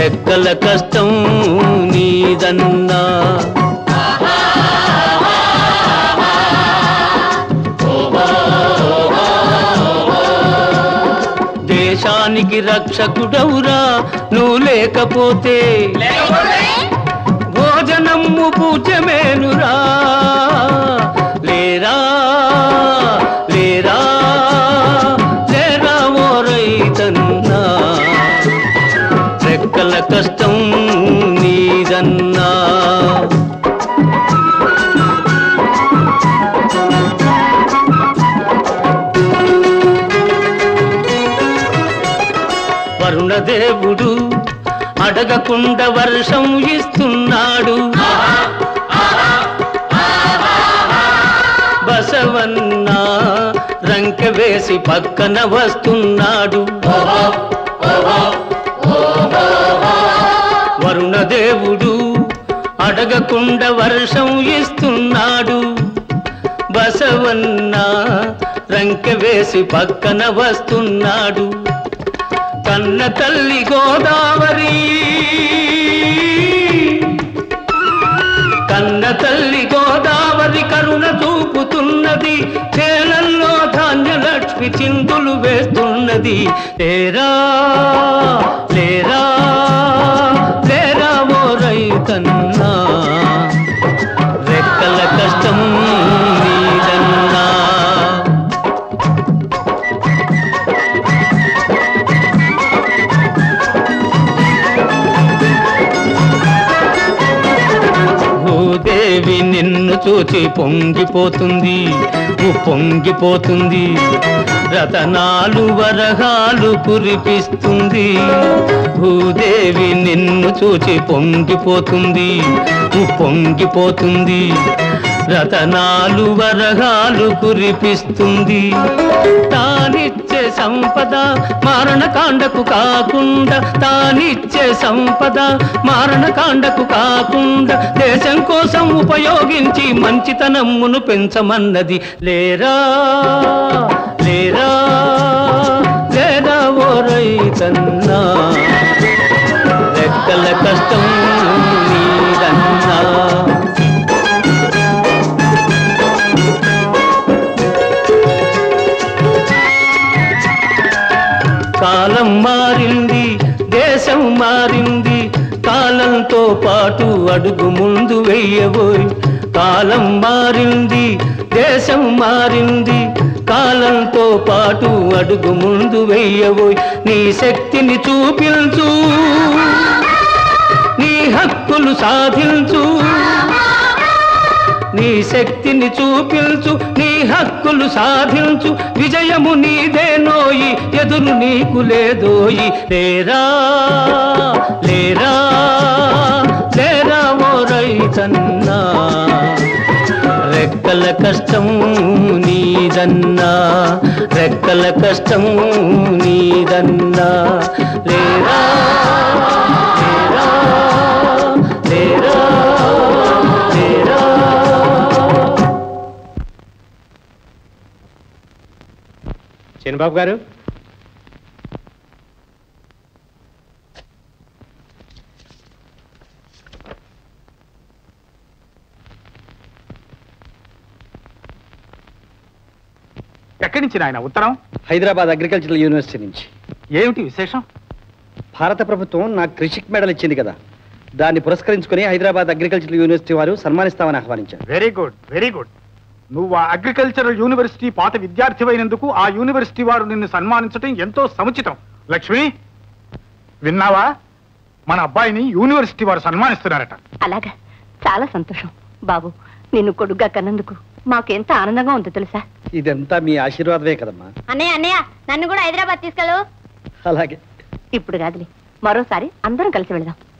రెక్కల కష్టం నీదన్నా దేశానికి రక్షకుడవురా నువ్వు లేకపోతే భోజనము పూజమేనురా లేరా లేరా లేరా ఓ రైతన్నా రెక్కల కష్టం నీదన్నా వరుణదేవుడు అడగకుండా వర్షం ఇస్తున్నాడు బసవన్న రంకె వేసి పక్కన వస్తున్నాడు వరుణదేవుడు అడగకుండా వర్షం ఇస్తున్నాడు బసవన్న రంకె వేసి పక్కన వస్తున్నాడు కన్న తల్లి గోదావరి కన్న తల్లి గోదావరి కరుణ చూపుతున్నది చేలల్లో ధాన్యలక్ష్మి చిందులు వేస్తున్నది లేరా లేరా లేరా ఓ రైతన్నా రెక్కల కష్టం నీదన్నా భూదేవి నిన్ను చూచి పొంగిపోతుంది పొంగిపోతుంది రతనాలు వరహాలు కురిపిస్తుంది భూదేవి నిన్ను చూచి పొంగిపోతుంది పొంగిపోతుంది రతనాలు వరహాలు కురిపిస్తుంది తానిచ్చే సంపద మారణకాండకు కాకుండా తానిచ్చే సంపద మారణకాండకు కాకుండా దేశం కోసం ఉపయోగించి మంచితనమ్మును పెంచమన్నది లేరా లేరా లేరా ఓ రైతన్నా రెక్కల కష్టం నీదన్నా కాలం మారింది దేశం మారింది కాలంతో పాటు అడుగు ముందు వెయ్యబోయ్ కాలం మారింది దేశం మారింది కాలంతో పాటు అడుగు ముందు వెయ్యబోయ్ నీ శక్తిని చూపించు నీ హక్కులు సాధించు నీ శక్తిని చూపించు నీ హక్కులు సాధించు విజయము నీదేనోయి ఎదురు నీకు లేదోయి లేరా లేరా లేరా ఓ రైతన్నా రెక్కల కష్టం నీదన్నా రెక్కల కష్టం నీదన్నా లేరా లేరా లేరా లేరా చిన్నబాబు గారు ఎక్కడి నుంచి నాయన ఉత్తరం హైదరాబాద్ అగ్రికల్చరల్ యూనివర్సిటీ నుంచి ఏమిటి విశేషం భారత ప్రభుత్వం నాకు కృషిక్ మెడల్ ఇచ్చింది కదా దాన్ని పురస్కరించుకుని హైదరాబాద్ అగ్రికల్చరల్ యూనివర్సిటీ వారు సన్మానిస్తామని ఆహ్వానించారు వెరీ గుడ్ వెరీ గుడ్ నువ్వు ఆ అగ్రికల్చరల్ యూనివర్సిటీ పాత విద్యార్థివైనందుకు ఆ యూనివర్సిటీ వారు నిన్ను సన్మానించడం ఎంతో సముచితం లక్ష్మి విన్నావా మన అబ్బాయిని యూనివర్సిటీ వారు సన్మానిస్తున్నారట అలాగా చాలా సంతోషం బాబు నిన్ను కొడుగ్గా కన్నందుకు మాకు ఎంత ఆనందంగా ఉందో తెలుసా ఇదంతా మీ ఆశీర్వాదమే కదమ్మా అన్నయ్య అన్నయ్య నన్ను కూడా హైదరాబాద్ తీసుకెళ్ళు అలాగే ఇప్పుడు కాదులే మరోసారి అందరం కలిసి వెళదాం